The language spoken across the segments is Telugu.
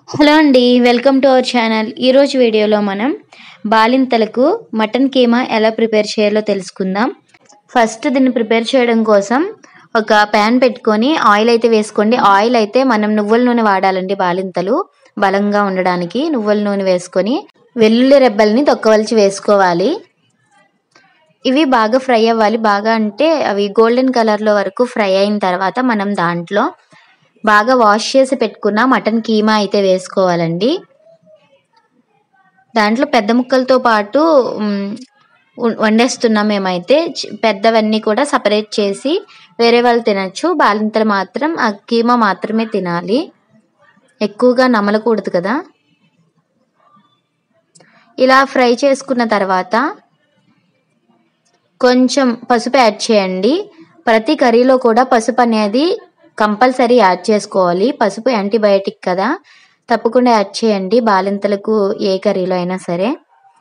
హలో అండి వెల్కమ్ టు అవర్ ఛానల్ ఈరోజు వీడియోలో మనం బాలింతలకు మటన్ కీమా ఎలా ప్రిపేర్ చేయాలో తెలుసుకుందాం ఫస్ట్ దీన్ని ప్రిపేర్ చేయడం కోసం ఒక ప్యాన్ పెట్టుకొని ఆయిల్ అయితే వేసుకోండి ఆయిల్ అయితే మనం నువ్వుల నూనె వాడాలండి బాలింతలు బలంగా ఉండడానికి నువ్వుల నూనె వేసుకొని వెల్లుల్లి రెబ్బల్ని తొక్కవలిచి వేసుకోవాలి ఇవి బాగా ఫ్రై అవ్వాలి బాగా అంటే అవి గోల్డెన్ కలర్లో వరకు ఫ్రై అయిన తర్వాత మనం దాంట్లో బాగా వాష్ చేసి పెట్టుకున్న మటన్ కీమా అయితే వేసుకోవాలండి దాంట్లో పెద్ద ముక్కలతో పాటు మ్, వం- వండేస్తున్నాం మేమైతే చి- పెద్దవన్నీ కూడా సపరేట్ చేసి వేరే వాళ్ళు తినచ్చు బాలింతలు మాత్రం ఆ కీమా మాత్రమే తినాలి ఎక్కువగా నమలకూడదు కదా ఇలా ఫ్రై చేసుకున్న తర్వాత కొంచెం పసుపు యాడ్ చేయండి ప్రతి కర్రీలో కూడా పసుపు అనేది కంపల్సరీ యాడ్ చేసుకోవాలి పసుపు యాంటీబయాటిక్ కదా తప్పకుండా యాడ్ చేయండి బాలింతలకు ఏ కర్రీలో అయినా సరే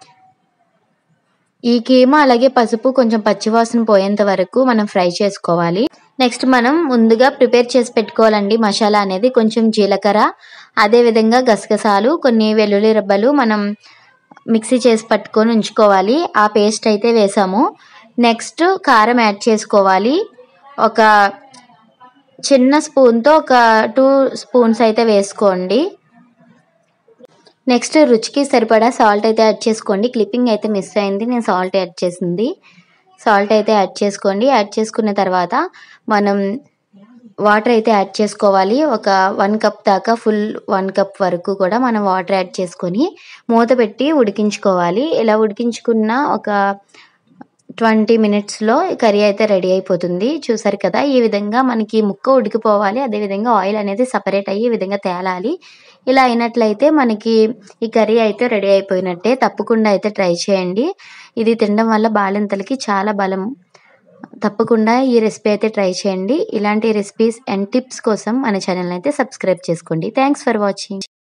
ఈ కీమా అలాగే పసుపు కొంచెం పచ్చివాసన పోయేంత వరకు మనం ఫ్రై చేసుకోవాలి నెక్స్ట్ మనం ముందుగా ప్రిపేర్ చేసి పెట్టుకోవాలండి మసాలా అనేది కొంచెం జీలకర్ర అదే విధంగా గసగసాలు కొన్ని వెల్లుల్లి రెబ్బలు మనం మిక్సీ చేసి పట్టుకొని ఉంచుకోవాలి ఆ పేస్ట్ అయితే వేసాము నెక్స్ట్ కారం యాడ్ చేసుకోవాలి ఒక చిన్న స్పూన్తో ఒక టూ స్పూన్స్ అయితే వేసుకోండి నెక్స్ట్ రుచికి సరిపడా సాల్ట్ అయితే యాడ్ చేసుకోండి క్లిప్పింగ్ అయితే మిస్ అయింది నేను సాల్ట్ యాడ్ చేసింది సాల్ట్ అయితే యాడ్ చేసుకోండి యాడ్ చేసుకున్న తర్వాత మనం వాటర్ అయితే యాడ్ చేసుకోవాలి ఒక వన్ కప్ దాకా ఫుల్ వన్ కప్ వరకు కూడా మనం వాటర్ యాడ్ చేసుకొని మూత పెట్టి ఉడికించుకోవాలి ఇలా ఉడికించుకున్న ఒక ట్వంటీ మినిట్స్లో కర్రీ అయితే రెడీ అయిపోతుంది చూసారు కదా ఈ విధంగా మనకి ముక్క ఉడికిపోవాలి అదేవిధంగా ఆయిల్ అనేది సపరేట్ అయ్యి ఈ విధంగా తేలాలి ఇలా అయినట్లయితే మనకి ఈ కర్రీ అయితే రెడీ అయిపోయినట్టే తప్పకుండా అయితే ట్రై చేయండి ఇది తినడం వల్ల బాలింతలకి చాలా బలం తప్పకుండా ఈ రెసిపీ అయితే ట్రై చేయండి ఇలాంటి రెసిపీస్ అండ్ టిప్స్ కోసం మన ఛానల్ అయితే సబ్స్క్రైబ్ చేసుకోండి థ్యాంక్స్ ఫర్ వాచింగ్